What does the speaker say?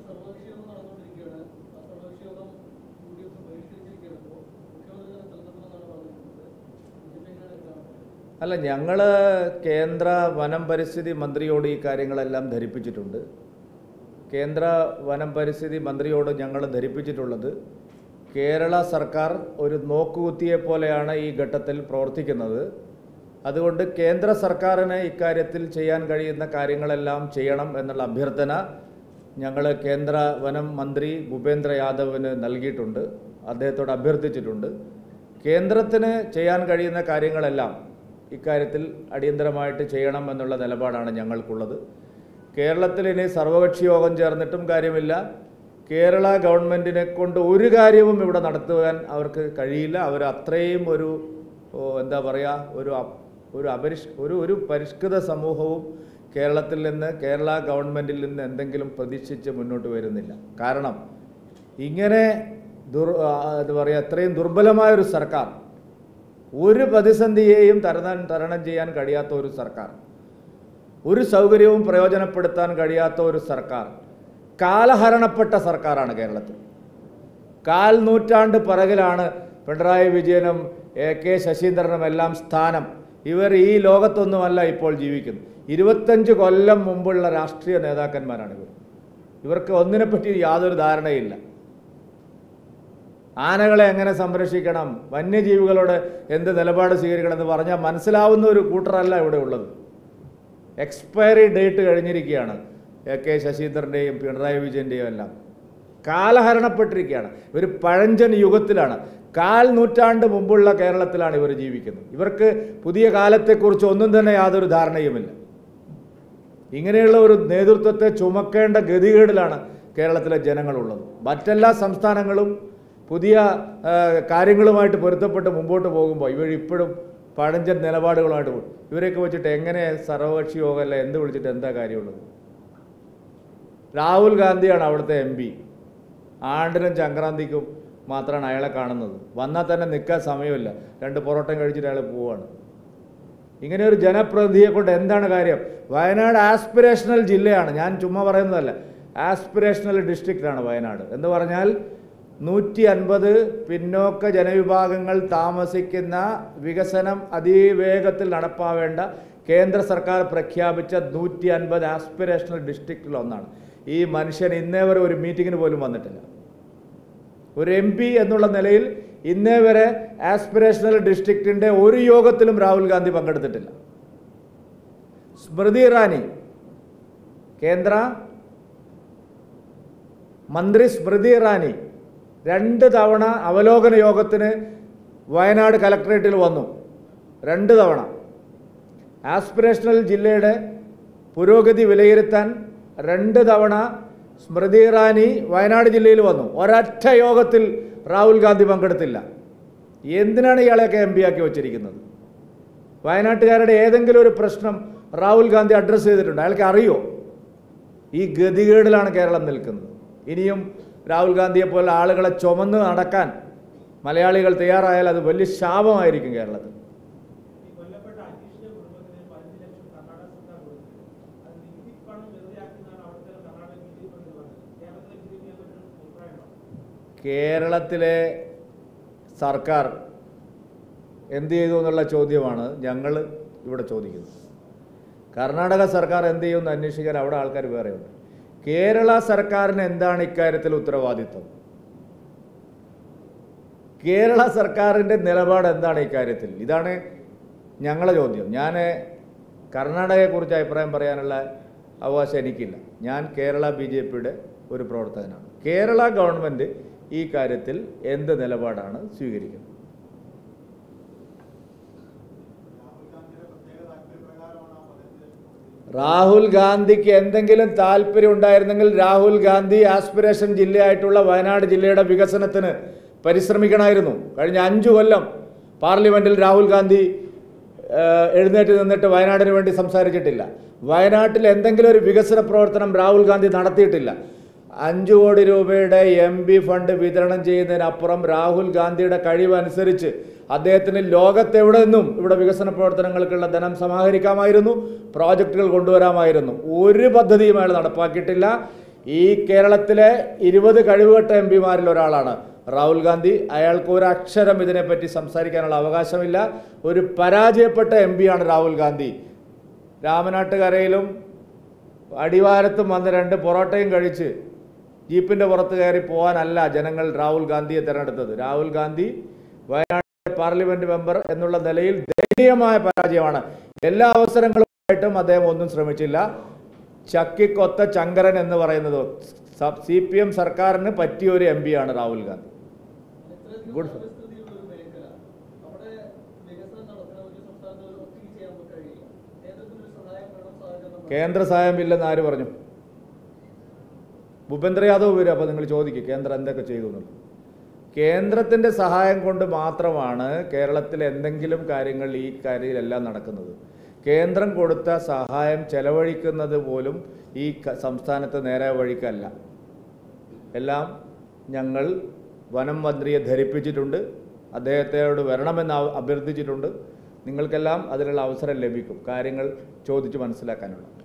സർവകക്ഷി യോഗം നടന്നുകൊണ്ടിരിക്കുകയാണ് ആ സർവകക്ഷി യോഗം യു ഡി എഫ് ബഹിഷ്കരിച്ചിരിക്കുകയാണ് അപ്പോൾ മുഖ്യമന്ത്രി തന്നെ സ്ഥലത്തെത്തുമെന്നാണ് പറഞ്ഞിരിക്കുന്നത് ബി ജെ പി എങ്ങനെയാണ് കാണുന്നത് അല്ല ഞങ്ങൾ കേന്ദ്ര വനം പരിസ്ഥിതി മന്ത്രിയോട് ഈ കാര്യങ്ങളെല്ലാം ധരിപ്പിച്ചിട്ടുണ്ട് കേന്ദ്ര വനം പരിസ്ഥിതി മന്ത്രിയോട് ഞങ്ങൾ ധരിപ്പിച്ചിട്ടുള്ളത് കേരള സർക്കാർ ഒരു നോക്കുകുത്തിയെ പോലെയാണ് ഈ ഘട്ടത്തിൽ പ്രവർത്തിക്കുന്നത് അതുകൊണ്ട് കേന്ദ്ര സർക്കാരിന് ഇക്കാര്യത്തിൽ ചെയ്യാൻ കഴിയുന്ന കാര്യങ്ങളെല്ലാം ചെയ്യണം എന്നുള്ള അഭ്യർത്ഥന ഞങ്ങൾ കേന്ദ്ര വനം മന്ത്രി ഭൂപേന്ദ്ര യാദവിന് നൽകിയിട്ടുണ്ട് അദ്ദേഹത്തോട് അഭ്യർത്ഥിച്ചിട്ടുണ്ട് കേന്ദ്രത്തിന് ചെയ്യാൻ കഴിയുന്ന കാര്യങ്ങളെല്ലാം ഇക്കാര്യത്തിൽ അടിയന്തരമായിട്ട് ചെയ്യണം എന്നുള്ള നിലപാടാണ് ഞങ്ങൾക്കുള്ളത് കേരളത്തിൽ ഇനി സർവകക്ഷി യോഗം ചേർന്നിട്ടും കാര്യമില്ല കേരള ഗവൺമെൻറ്റിനെ കൊണ്ട് ഒരു കാര്യവും ഇവിടെ നടത്തുവാൻ അവർക്ക് കഴിയില്ല അവർ അത്രയും ഒരു ഓ, എന്താ പറയുക ഒരു അപ്- ഒരു അപരിഷ് ഒരു ഒരു പരിഷ്കൃത സമൂഹവും കേരളത്തിൽ നിന്ന് കേരള ഗവൺമെൻറ്റിൽ നിന്ന് എന്തെങ്കിലും പ്രതീക്ഷിച്ച് മുന്നോട്ട് വരുന്നില്ല കാരണം ഇങ്ങനെ ദുർ ആ, എന്താ പറയുക അത്രയും ദുർബലമായ ഒരു സർക്കാർ ഒരു പ്രതിസന്ധിയെയും തരണം തരണം ചെയ്യാൻ കഴിയാത്ത ഒരു സർക്കാർ ഒരു സൗകര്യവും പ്രയോജനപ്പെടുത്താൻ കഴിയാത്ത ഒരു സർക്കാർ കാലഹരണപ്പെട്ട സർക്കാരാണ് കേരളത്തിൽ കാൽ നൂറ്റാണ്ട് പിറകിലാണ് പിണറായി വിജയനും എ കെ ശശീന്ദ്രനും എല്ലാം സ്ഥാനം ഇവർ ഈ ലോകത്തൊന്നുമല്ല ഇപ്പോൾ ജീവിക്കുന്നത് ഇരുപത്തഞ്ച് കൊല്ലം മുമ്പുള്ള രാഷ്ട്രീയ നേതാക്കന്മാരാണ് ഇവർ ഇവർക്ക് ഒന്നിനെപ്പറ്റി യാതൊരു ധാരണയില്ല ആനകളെ എങ്ങനെ സംരക്ഷിക്കണം വന്യജീവികളോട് എന്ത് നിലപാട് സ്വീകരിക്കണം എന്ന് പറഞ്ഞാൽ മനസ്സിലാവുന്ന ഒരു കൂട്ടറല്ല ഇവിടെ ഉള്ളത് എക്സ്പയറി ഡേറ്റ് കഴിഞ്ഞിരിക്കുകയാണ് എ കെ ശശീന്ദ്രൻ്റെയും പിണറായി വിജയൻ്റെയും എല്ലാം കാലഹരണപ്പെട്ടിരിക്കുകയാണ് ഇവർ പഴഞ്ചൻ യുഗത്തിലാണ് കാൽ നൂറ്റാണ്ട് മുമ്പുള്ള കേരളത്തിലാണ് ഇവർ ജീവിക്കുന്നത് ഇവർക്ക് പുതിയ കാലത്തെക്കുറിച്ച് ഒന്നും തന്നെ യാതൊരു ധാരണയുമില്ല ഇങ്ങനെയുള്ള ഒരു നേതൃത്വത്തെ ചുമക്കേണ്ട ഗതികേടിലാണ് കേരളത്തിലെ ജനങ്ങളുള്ളത് മറ്റെല്ലാ സംസ്ഥാനങ്ങളും പുതിയ ആ, കാര്യങ്ങളുമായിട്ട് പൊരുത്തപ്പെട്ട് മുമ്പോട്ട് പോകുമ്പോൾ ഇവർ ഇപ്പോഴും പഴഞ്ചൻ നിലപാടുകളുമായിട്ട് പോകും ഇവരെയൊക്കെ വെച്ചിട്ട് എങ്ങനെ സർവകക്ഷി യോഗമല്ല എന്ത് വിളിച്ചിട്ട് എന്താ കാര്യമുള്ളത് രാഹുൽ ഗാന്ധിയാണ് അവിടുത്തെ എം പി ആണ്ടിനും സംക്രാന്തിക്കും മാത്രമാണ് അയാളെ കാണുന്നത് വന്നാൽ തന്നെ നിൽക്കാൻ സമയമില്ല രണ്ട് പൊറോട്ടയും കഴിച്ചിട്ട് അയാൾ പോവാണ് ഇങ്ങനെ ഒരു ജനപ്രതിനിധിയെ കൊണ്ട് എന്താണ് കാര്യം വയനാട് ആസ്പിറേഷണൽ ജില്ലയാണ് ഞാൻ ചുമ്മാ പറയുന്നതല്ല ആസ്പിറേഷണൽ ഡിസ്ട്രിക്റ്റാണ് വയനാട് എന്ന് പറഞ്ഞാൽ നൂറ്റി അൻപത് പിന്നോക്ക ജനവിഭാഗങ്ങൾ താമസിക്കുന്ന വികസനം അതിവേഗത്തിൽ നടപ്പാവേണ്ട കേന്ദ്ര സർക്കാർ പ്രഖ്യാപിച്ച നൂറ്റി അൻപത് ആസ്പിറേഷണൽ ഡിസ്ട്രിക്റ്റിൽ ഒന്നാണ് ഈ മനുഷ്യൻ ഇന്നേ വരെ ഒരു മീറ്റിങ്ങിന് പോലും വന്നിട്ടില്ല ഒരു എം പി എന്നുള്ള നിലയിൽ ഇന്നേ വരെ ആസ്പിറേഷണൽ ഡിസ്ട്രിക്റ്റിൻ്റെ ഒരു യോഗത്തിലും രാഹുൽ ഗാന്ധി പങ്കെടുത്തിട്ടില്ല സ്മൃതി ഇറാനി കേന്ദ്ര മന്ത്രി സ്മൃതി ഇറാനി രണ്ട് തവണ അവലോകന യോഗത്തിന് വയനാട് കലക്ട്രേറ്റിൽ വന്നു രണ്ട് തവണ ആസ്പിറേഷണൽ ജില്ലയുടെ പുരോഗതി വിലയിരുത്താൻ രണ്ട് തവണ സ്മൃതി ഇറാനി വയനാട് ജില്ലയിൽ വന്നു ഒരൊറ്റ യോഗത്തിൽ രാഹുൽ ഗാന്ധി പങ്കെടുത്തില്ല എന്തിനാണ് ഇയാളെയൊക്കെ എം പി ആക്കി വച്ചിരിക്കുന്നത് വയനാട്ടുകാരുടെ ഏതെങ്കിലും ഒരു പ്രശ്നം രാഹുൽ ഗാന്ധി അഡ്രസ്സ് ചെയ്തിട്ടുണ്ട് അയാൾക്ക് അറിയോ ഈ ഗതികേടിലാണ് കേരളം നിൽക്കുന്നത് ഇനിയും രാഹുൽ ഗാന്ധിയെ പോലെ ആളുകളെ ചുമന്ന് നടക്കാൻ മലയാളികൾ തയ്യാറായാൽ അത് വലിയ ശാപമായിരിക്കും കേരളത്തിൽ ഈ കൊല്ലപ്പെട്ട അനീഷിന്റെ കുടുംബത്തിന് പതിനഞ്ച് ലക്ഷം കർണാടക സർക്കാർ കൊടുത്തു അത് നികുതി പണം വെറുതെയാക്കുന്നതാണ് അവിടുത്തെ കർണാടക ബി ജെ പി എന്ന് പറയുന്നത് കേരളത്തിലെ ബി ജെ പി എന്നൊരു അഭിപ്രായമാണ് കേരളത്തിലെ സർക്കാർ എന്ത് ചെയ്തു എന്നുള്ള ചോദ്യമാണ് ഞങ്ങൾ ഇവിടെ ചോദിക്കുന്നത് കർണാടക സർക്കാർ എന്ത് ചെയ്യുമെന്ന് അന്വേഷിക്കാൻ അവിടെ ആൾക്കാർ വേറെയുണ്ട് കേരള സർക്കാരിന് എന്താണ് ഇക്കാര്യത്തിൽ ഉത്തരവാദിത്വം കേരള സർക്കാരിൻ്റെ നിലപാട് എന്താണ് ഇക്കാര്യത്തിൽ ഇതാണ് ഞങ്ങളെ ചോദ്യം ഞാൻ കർണാടകയെക്കുറിച്ച് അഭിപ്രായം പറയാനുള്ള അവകാശം എനിക്കില്ല ഞാൻ കേരള ബി ജെ പിയുടെ ഒരു പ്രവർത്തകനാണ് കേരള ഗവൺമെൻറ് ഈ കാര്യത്തിൽ എന്ത് നിലപാടാണ് സ്വീകരിക്കുന്നത് രാഹുൽ ഗാന്ധിക്ക് എന്തെങ്കിലും താല്പര്യം ഉണ്ടായിരുന്നെങ്കിൽ രാഹുൽ ഗാന്ധി ആസ്പിറേഷൻ ജില്ലയായിട്ടുള്ള വയനാട് ജില്ലയുടെ വികസനത്തിന് പരിശ്രമിക്കണമായിരുന്നു കഴിഞ്ഞ അഞ്ചു കൊല്ലം പാർലമെന്റിൽ രാഹുൽ ഗാന്ധി ഏഹ്, എഴുന്നേറ്റ് നിന്നിട്ട് വയനാടിന് വേണ്ടി സംസാരിച്ചിട്ടില്ല വയനാട്ടിൽ എന്തെങ്കിലും ഒരു വികസന പ്രവർത്തനം രാഹുൽ ഗാന്ധി നടത്തിയിട്ടില്ല അഞ്ചു കോടി രൂപയുടെ എം പി ഫണ്ട് വിതരണം ചെയ്യുന്നതിനപ്പുറം രാഹുൽ ഗാന്ധിയുടെ കഴിവനുസരിച്ച് അദ്ദേഹത്തിന് ലോകത്തെവിടെ നിന്നും ഇവിടെ വികസന പ്രവർത്തനങ്ങൾക്കുള്ള ധനം സമാഹരിക്കാമായിരുന്നു പ്രോജക്റ്റുകൾ കൊണ്ടുവരാമായിരുന്നു ഒരു പദ്ധതിയും അയാൾ നടപ്പാക്കിയിട്ടില്ല ഈ കേരളത്തിലെ ഇരുപത് കഴിവുകെട്ട എം പിമാരിൽ ഒരാളാണ് രാഹുൽ ഗാന്ധി അയാൾക്ക് ഒരു അക്ഷരം ഇതിനെപ്പറ്റി സംസാരിക്കാനുള്ള അവകാശമില്ല ഒരു പരാജയപ്പെട്ട എം പിയാണ് രാഹുൽ ഗാന്ധി രാമനാട്ടുകരയിലും അടിവാരത്തും വന്ന് രണ്ട് പൊറോട്ടയും കഴിച്ച് ജീപ്പിൻ്റെ പുറത്ത് കയറി പോകാനല്ല ജനങ്ങൾ രാഹുൽ ഗാന്ധിയെ തിരഞ്ഞെടുത്തത് രാഹുൽ ഗാന്ധി വയനാട് പാർലമെന്റ് മെമ്പർ എന്നുള്ള നിലയിൽ ദയനീയമായ പരാജയമാണ് എല്ലാ അവസരങ്ങളുമായിട്ടും അദ്ദേഹം ഒന്നും ശ്രമിച്ചില്ല ചക്കിക്കൊത്ത ചങ്കരൻ എന്ന് പറയുന്നത് സി പി എം സർക്കാരിന് പറ്റിയ ഒരു എം പിയാണ് രാഹുൽ ഗാന്ധി ഇത്തരത്തിലുള്ള Good. പരിസ്ഥിതിയുള്ള ഒരു മേഖല അവിടെ വികസനം നടത്തണമെങ്കിൽ സംസ്ഥാനത്ത് ഒരു ഒറ്റയ്ക്ക് ചെയ്യാൻ കഴിയില്ല കേന്ദ്രത്തിന്റെ ഒരു സഹായം വേണം സഹകരണം വേണം. കേന്ദ്ര സഹായം ഇല്ലെന്ന് ആര് പറഞ്ഞു ഭൂപേന്ദ്ര യാദവ് വരും അപ്പോൾ നിങ്ങൾ ചോദിക്കും കേന്ദ്രം എന്തൊക്കെ ചെയ്തു എന്നുള്ളത് കേന്ദ്രത്തിൻ്റെ സഹായം കൊണ്ട് മാത്രമാണ് കേരളത്തിൽ എന്തെങ്കിലും കാര്യങ്ങൾ ഈ കാര്യത്തിലെല്ലാം നടക്കുന്നത് കേന്ദ്രം കൊടുത്ത സഹായം ചെലവഴിക്കുന്നത് പോലും ഈ ക- സംസ്ഥാനത്ത് നേരെ വഴിക്കല്ല എല്ലാം ഞങ്ങൾ വനം മന്ത്രിയെ ധരിപ്പിച്ചിട്ടുണ്ട് അദ്ദേഹത്തോട് വരണമെന്ന് ആ- അഭ്യർത്ഥിച്ചിട്ടുണ്ട് നിങ്ങൾക്കെല്ലാം അതിനുള്ള അവസരം ലഭിക്കും കാര്യങ്ങൾ ചോദിച്ച് മനസ്സിലാക്കാനുള്ള